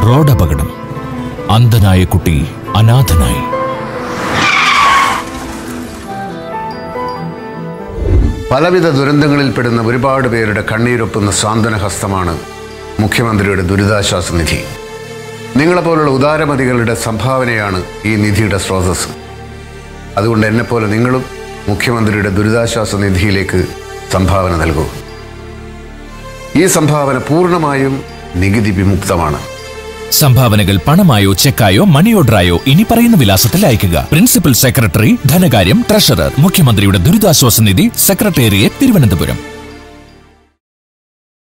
റോഡപകടം അന്ധനായ കുട്ടി അനാഥനായി പലവിധ ദുരന്തങ്ങളിൽപ്പെടുന്ന ഒരുപാട് പേരുടെ കണ്ണീരൊപ്പുന്ന സാന്ത്വനഹസ്തമാണ് മുഖ്യമന്ത്രിയുടെ ദുരിതാശ്വാസ നിധി നിങ്ങളെപ്പോലുള്ള ഉദാരമതികളുടെ സംഭാവനയാണ് ഈ നിധിയുടെ സ്രോതസ് അതുകൊണ്ട് എന്നെപ്പോലെ നിങ്ങളും മുഖ്യമന്ത്രിയുടെ ദുരിതാശ്വാസ നിധിയിലേക്ക് സംഭാവന നൽകൂ ഈ സംഭാവന പൂർണ്ണമായും നികുതി വിമുക്തമാണ് സംഭാവനകൾ പണമായോ ചെക്കായോ മണി ഓർഡറായോ ഇനി പറയുന്ന വിലാസത്തിൽ അയക്കുക പ്രിൻസിപ്പൽ സെക്രട്ടറി ധനകാര്യം ട്രഷറർ മുഖ്യമന്ത്രിയുടെ ദുരിതാശ്വാസ നിധി സെക്രട്ടേറിയറ്റ് തിരുവനന്തപുരം